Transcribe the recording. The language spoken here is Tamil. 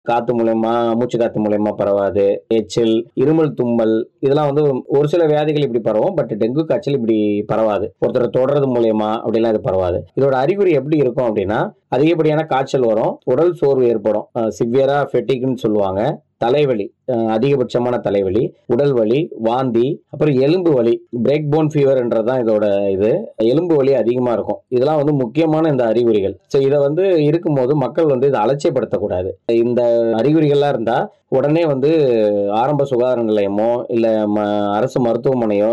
காத்து மூலயமா மூச்சு காத்து மூலயமா பரவாது எச்சில் இருமல் தும்மல் இதெல்லாம் வந்து ஒரு சில வியாதிகள் இப்படி பரவும் பட் டெங்கு காய்ச்சல் இப்படி பரவாது ஒருத்தரை தொடறது மூலயமா அப்படிலாம் இது பரவாது இதோட அறிகுறி எப்படி இருக்கும் அப்படின்னா அதிகப்படியான காய்ச்சல் வரும் உடல் சோர்வு ஏற்படும் சிவியரா ஃபெட்டிக்னு சொல்லுவாங்க தலைவலி அஹ் அதிகபட்சமான தலைவலி உடல் வலி வாந்தி அப்புறம் எலும்பு வலி பிரேக் போன் ஃபீவர்ன்றதான் இதோட இது எலும்பு வலி அதிகமாக இருக்கும் இதெல்லாம் வந்து முக்கியமான இந்த அறிகுறிகள் ஸோ இதை வந்து இருக்கும்போது மக்கள் வந்து இதை அலட்சியப்படுத்தக்கூடாது இந்த அறிகுறிகள்லாம் இருந்தால் உடனே வந்து ஆரம்ப சுகாதார நிலையமோ இல்லை அரசு மருத்துவமனையோ